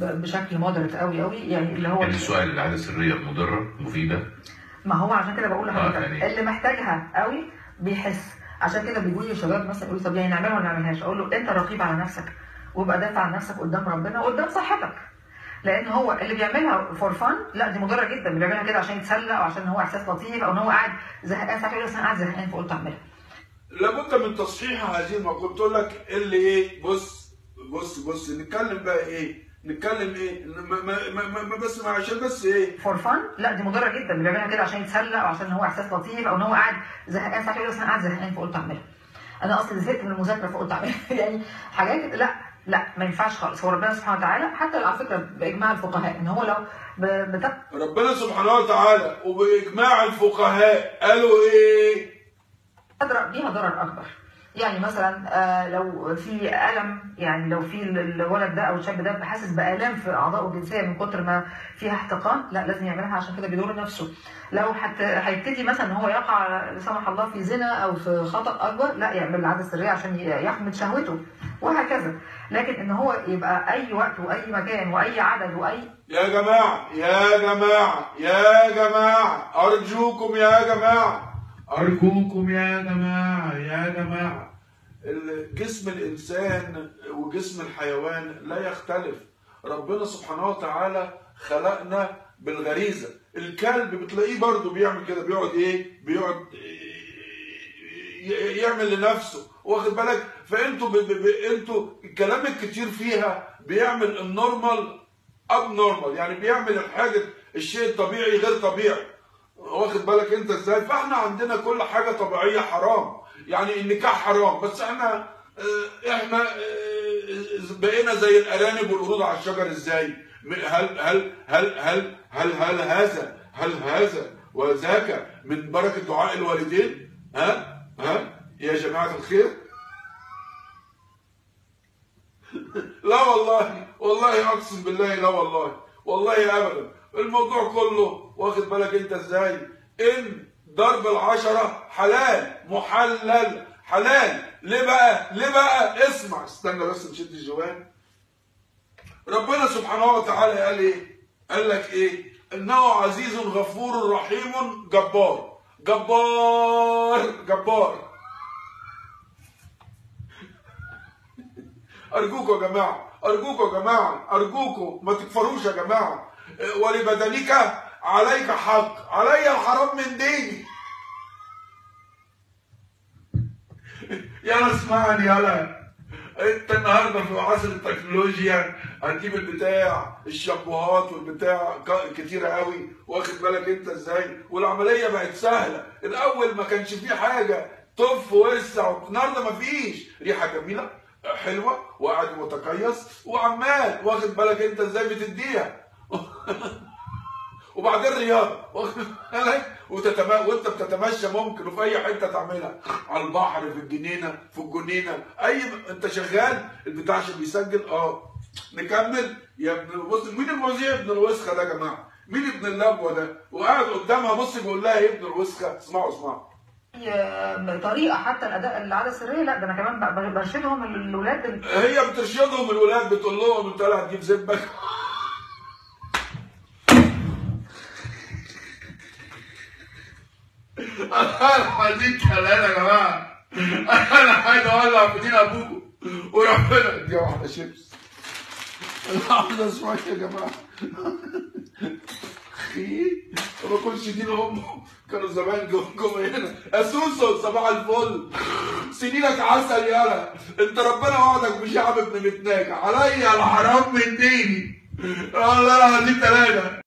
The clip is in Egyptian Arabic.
ب- بشكل مودريت قوي قوي يعني اللي هو يعني السؤال العاده السريه مضره مفيده ما هو عشان كده بقول لحضرتك يعني- اللي محتاجها قوي بيحس عشان كده بيقول لي شباب مثلا يقول طب يعني نعملها ولا ما نعملهاش اقول له انت رقيب على نفسك وابقى دافع عن نفسك قدام ربنا وقدام صاحبك لان هو اللي بيعملها فور فان لا دي مضره جدا اللي بيعملها كده عشان يتسلى او عشان هو احساس لطيف او ان هو قاعد زهقان ساعات يقول لي أصل انا قاعد زهقان فقلت اعملها لابد من تصحيح هذه المقولة بتقول لك اللي ايه بص بص بص نتكلم بقى ايه نتكلم ايه ما ما ما, ما بس ما عشان بس ايه فور فان لا دي مضره جدا اللي بيعملها كده عشان يتسلى او عشان هو احساس لطيف او ان هو قاعد زهقان ساعات يقول لي أصل انا قاعد زهقان فقلت اعملها انا اصلا زهقت من المذاكره فقلت اعملها يعني حاجات لا لا ما ينفعش خالص هو ربنا سبحانه وتعالى حتى على فكره باجماع الفقهاء ان هو لو ب- بتق ربنا سبحانه وتعالى وبإجماع الفقهاء قالوا ايه أدرى بيها ضرر أكبر يعني مثلا آه، لو في ألم يعني لو في ال- الولد ده أو الشاب ده حاسس بآلام في أعضائه الجنسية من كتر ما فيها احتقان لا لازم يعملها عشان كده بيضر نفسه لو حت... هيبتدي مثلا إن هو يقع لا سمح الله في زنا أو في خطأ أكبر لا يعمل العادة السرية عشان ي- يحمد شهوته وهكذا لكن إن هو يبقى أي وقت وأي مكان وأي عدد وأي يا جماعة يا جماعة يا جماعة أرجوكم يا جماعة أرجوكم يا جماعة يا جماعة ال- جسم الإنسان وجسم الحيوان لا يختلف ربنا سبحانه وتعالى خلقنا بالغريزة الكلب بتلاقيه برضه بيعمل كده بيقعد ايه بيقعد ي- يعمل لنفسه واخد بالك فانتوا ب... ب... ب... انتوا الكلام الكتير فيها بيعمل النورمال اب نورمال يعني بيعمل الحاجه الشيء الطبيعي غير طبيعي واخد بالك انت ازاي فاحنا عندنا كل حاجه طبيعيه حرام يعني النكاح حرام بس احنا اه، احنا اه، بقينا زي الارانب والقرود على الشجر ازاي م- هل هل هل هل هل هل هذا هل هذا وذاك من بركه دعاء الوالدين ها ها يا جماعه الخير لا والله والله اقسم بالله لا والله والله ابدا الموضوع كله واخد بالك انت ازاي ان ضرب العشرة حلال محلل حلال ليه بقى ليه بقى اسمع استنى بس نشد الجوان ربنا سبحانه وتعالى قال ايه قال لك ايه انه عزيز غفور رحيم جبار جبار جبار ارجوكوا يا جماعه ارجوكوا يا جماعه ارجوكوا ما تكفروش يا جماعه إيه، ولبدنك عليك حق علي الحرام من ديني يلا اسمعني يلا انت النهارده في عصر التكنولوجيا هتجيب البتاع الشامبوهات والبتاع ك- كتيره قوي واخد بالك انت ازاي والعمليه بقت سهله الاول ما كانش فيه حاجه طف وسع النهارده ما فيش ريحه جميله حلوه وقاعد متكيس وعمال واخد بالك انت ازاي بتديها وبعدين رياضه واخد بالك وتتم... وانت بتتمشى ممكن وفي اي حته تعملها على البحر في الجنينه في الجنينه اي انت شغال البتاع عشان بيسجل اه نكمل يا ابن بص مين المذيع ابن الوسخه ده يا جماعه؟ مين ابن اللبوه ده؟ وقاعد قدامها بص بيقول لها يا ابن الوسخه اسمعوا اسمعوا آه، طريقة حتى الأداء العادة السرية لا ده أنا كمان ب- ب- برشدهم الأولاد ال- هي بترشدهم الولاد بتقول لهم انت لا هتجيب زبك انا عايزين كلام يا جماعه انا عايز اولع في دين ابوكم وربنا دي واحده شيبس لحظه شويه يا جماعه اخي ما كنتش دين امه كانوا زمان جم جم هنا اسوسو صباح الفل سنينك عسل يالا انت ربنا وعدك بشعب ابن متناك عليا الحرام من ديني والله العظيم ثلاثه